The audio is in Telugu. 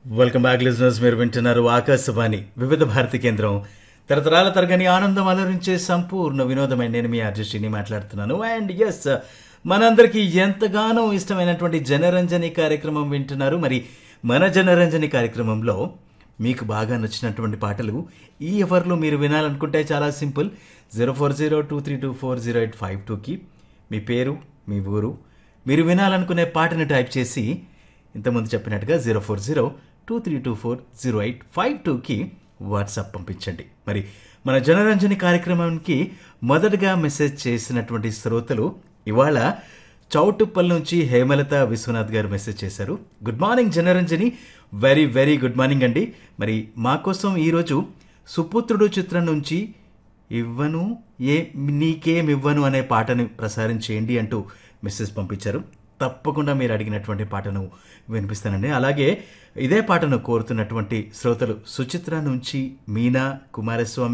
వెల్కమ్ బ్యాక్ లిజనర్స్ మీరు వింటున్నారు ఆకాశవాణి వివిధ భారతి కేంద్రం తరతరాల తరగని ఆనందం అలరించే సంపూర్ణ వినోదమైన నేను మీ అర్జుషిని మాట్లాడుతున్నాను అండ్ ఎస్ మనందరికీ ఎంతగానో ఇష్టమైనటువంటి జనరంజని కార్యక్రమం వింటున్నారు మరి మన జనరంజని కార్యక్రమంలో మీకు బాగా నచ్చినటువంటి పాటలు ఈ ఎవర్లో మీరు వినాలనుకుంటే చాలా simple zero four zero two three two four zero eight five టూకి మీ పేరు మీ ఊరు మీరు వినాలనుకునే పాటను టైప్ చేసి ఇంతకుముందు చెప్పినట్టుగా zero four zero two three two four zero eight five టూకి వాట్సాప్ పంపించండి మరి మన జనరంజని కార్యక్రమానికి మొదటగా మెసేజ్ చేసినటువంటి శ్రోతలు ఇవాళ చౌటుప్పల్ నుంచి హేమలత విశ్వనాథ్ గారు మెసేజ్ చేశారు good morning Janaranjani very very good morning అండి మరి మా కోసం ఈరోజు సుపుత్రుడు చిత్రం నుంచి ఇవ్వను ఏ నీకేం ఇవ్వను అనే పాటను ప్రసారం చేయండి అంటూ మెసేజ్ పంపించారు తప్పకుండా మీరు అడిగినటువంటి పాటను వినిపిస్తానండి అలాగే ఇదే పాటను కోరుతున్నటువంటి శ్రోతలు సుచిత్ర నుంచి మీనా కుమారస్వామి